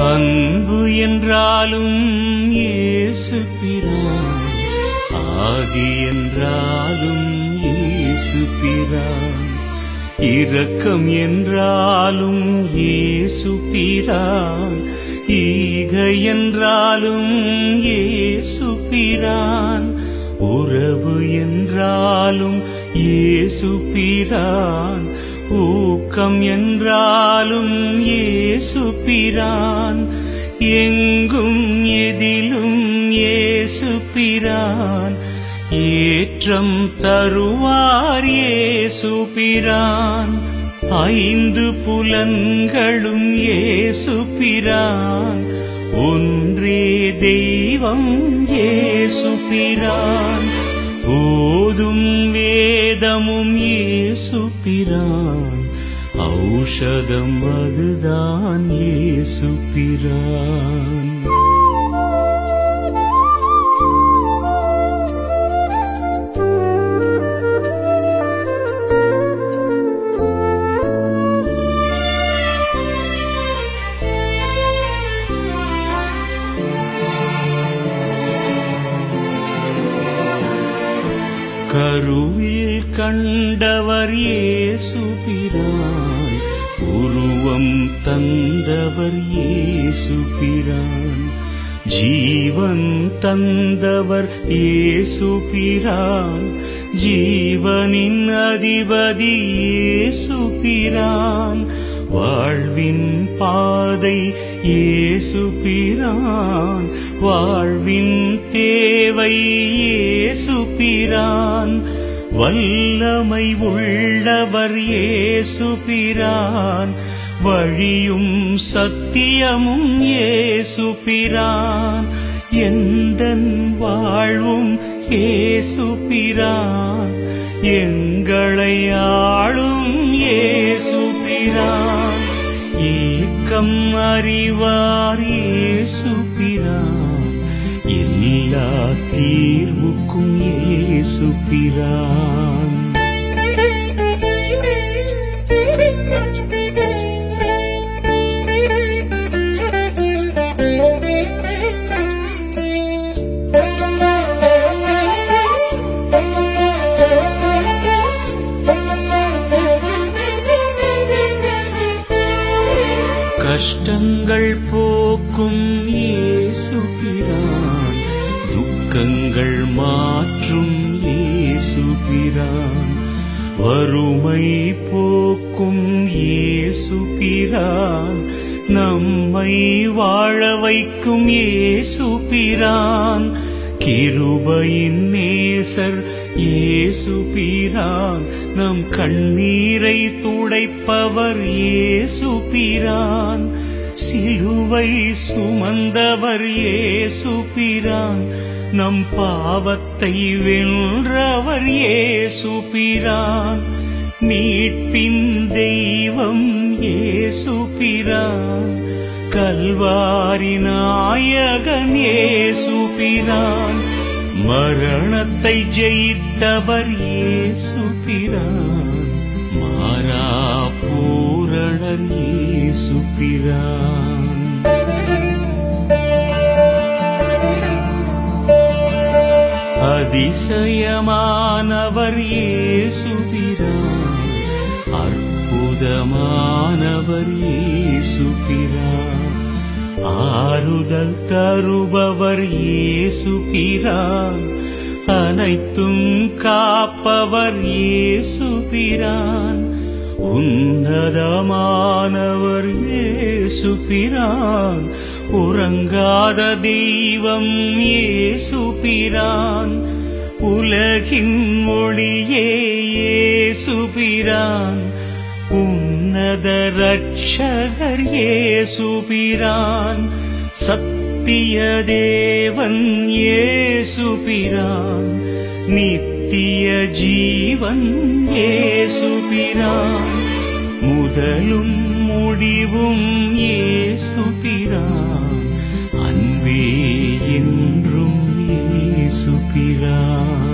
அன்பு என்றாலும் இயேசு பிரான் ஆதி என்றாலும் இயேசு பிரான் இரக்கம் என்றாலும் இயேசு பிரான் ஈக என்றாலும் இயேசு பிரான் உறவு என்றாலும் இயேசு பிரான் ஊக்கம் என்றாலும் இயேசு பிரான் எங்கும் எதிலும் இயேசு பிரான் ஏற்றம் தருவார் இயேசு பிரான் ஐந்து புலன்களும் இயேசு பிரான் ஒன்றே தெய்வம் இயேசு பிரான் ஓதும் வேதமும் இயேசு பிரான் ஔஷதம் அதுதான் இயேசு பிரான் கருவில் கண்டவர் இயேசு பிரான் உருவம் தந்தவர் இயேசு பிரான் ஜீவன் தந்தவர் இயேசு பிரான் ஜீவனின் அதிபதி இயேசு பிரான் வாழ்வின் பாதை இயேசு பிரான் வாழ்வின் தேவை இயேசு பிரான் வல்லமை உள்ளவர் இயேசு பிரான் வழியும் சத்தியமும் இயேசு பிரான் எந்தன் வாழ்வும் இயேசு பிரான் எங்களை ஆளும் இயேசு பிரான் ஏக்கம் அறிவார் இயேசு பிரான் எல்லா தீர்வுக்கும் இயேசு பிரான் கஷ்டங்கள் போக்கும் இயேசு பிரான் துக்கங்கள் மாற்றும் இயேசு பிரான் வறுமை போக்கும் இயேசு பிரான் நம்மை வாழ வைக்கும் இயேசு பிரான் கிருபையின் நேசர் இயேசு பிரான் நம் கண்ணீரை துடைப்பவர் இயேசு பிரான் சிலுவை சுமந்தவர் இயேசு பிரான் நம் பாவத்தை வென்றவர் இயேசு பிரான் மீட்பின் தெய்வம் இயேசு பிரான் கல்வாரி நாயகன் இயேசு பிரான் மரணத்தை ஜெயித்தவர் இயேசு பிரான் மாறா பூரணர் இயேசு பிரான் அதிசயமானவர் இயேசு பிரான் அற்புதமானவர் இயேசு பிரான் ஆறுதல் தருபவர் இயேசு பிரான் அனைத்தும் காப்பவர் இயேசு பிரான் உன்னதமானவர் இயேசு பிரான் உறங்காத தெய்வம் இயேசு பிரான் உலகின் மொழியே இயேசு பிரான் உன்னத ரட்சகர் இயேசு பிரான் சத்திய தேவன் இயேசு பிரான் நித்திய ஜீவன் இயேசு பிரான் முதலும் முடிவும் இயேசு பிரான் அன்பே என்றும் இயேசு பிரான்